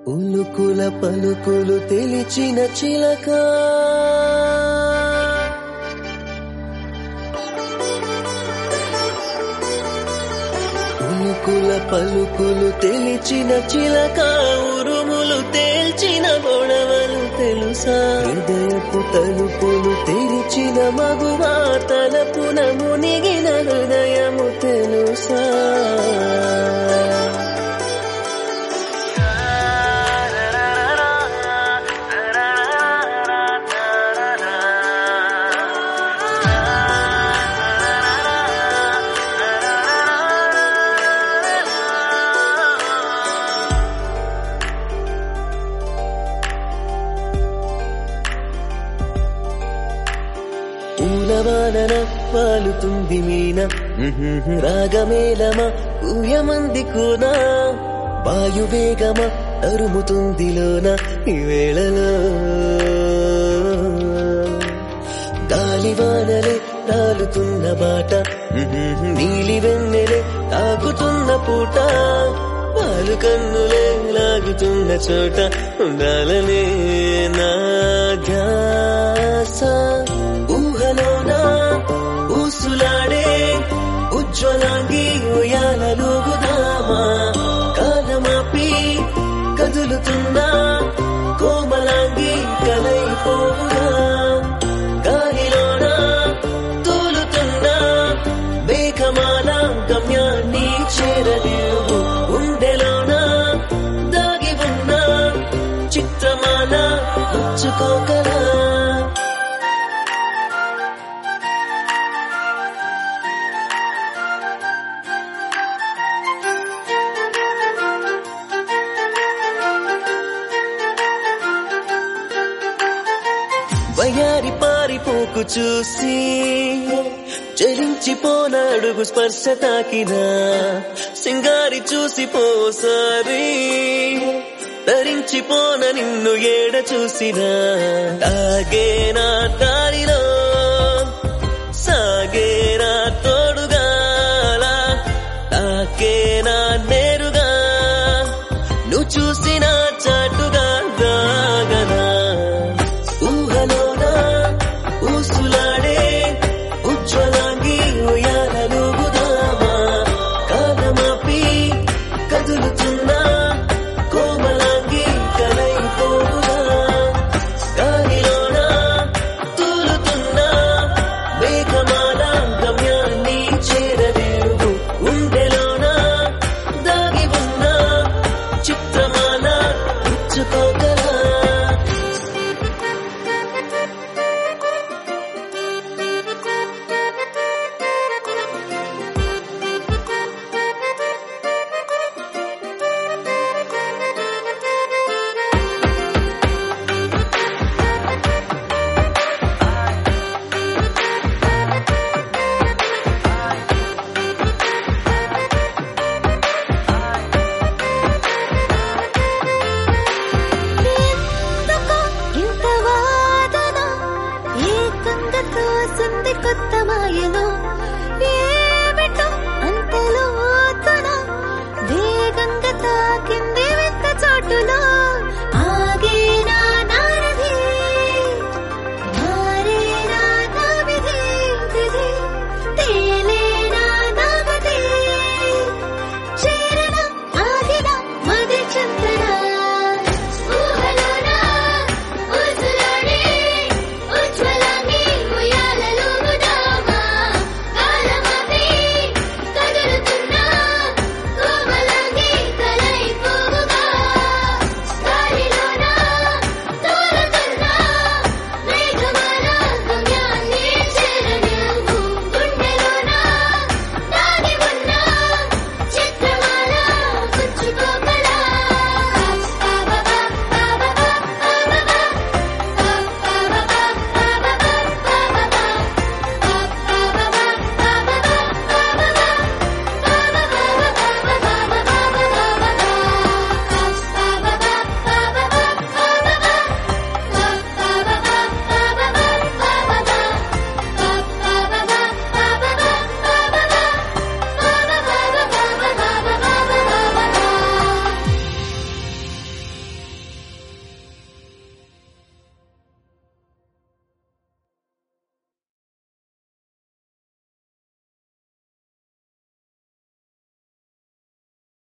ఉలుకుల పలుకులు తెలిచిన చిలక ఉలుకుల పలుకులు తెలిచిన చిలక ఉరుములు తేల్చిన గొడవలు తెలుసా హృదయపు తలుపులు తెరిచిన మగువా తలపున మునిగిన హృదయము తెలుసా పూలవానన పాలుతుంది మీన రాగమేలమా ఊయమంది కూనా వాయువేగమా అరుముతుంది లోన ఈ వేళలో గాలివానలే రాలుతున్న బాట నీలి వెన్నెలే తాగుతున్న పూట పాలు కన్నులే లాగుతున్న చోట ఉండాలనే నా ధ్యాస ఊహలోనా ఊసులాడే ఉజ్వలాంగి ఉయాలలుగుదామా కాలమాపి కదులుతున్నా కోమలాంగి కలైపోవుగా గాలిలోనా తూలుతున్నా మేఘమాల గమ్యాన్ని చేరలేవు గుండెలోనా దాగి ఉన్నా చిత్రమాల ఉంచుకోగలా వయారి పారిపోకు చూసి చలించిపోన అడుగు స్పర్శ తాకినా సింగారి చూసి పోసారి ధరించిపోన నిన్ను ఏడ చూసినా తాగేనా దారిలో సాగేనా తోడుగాల తాకే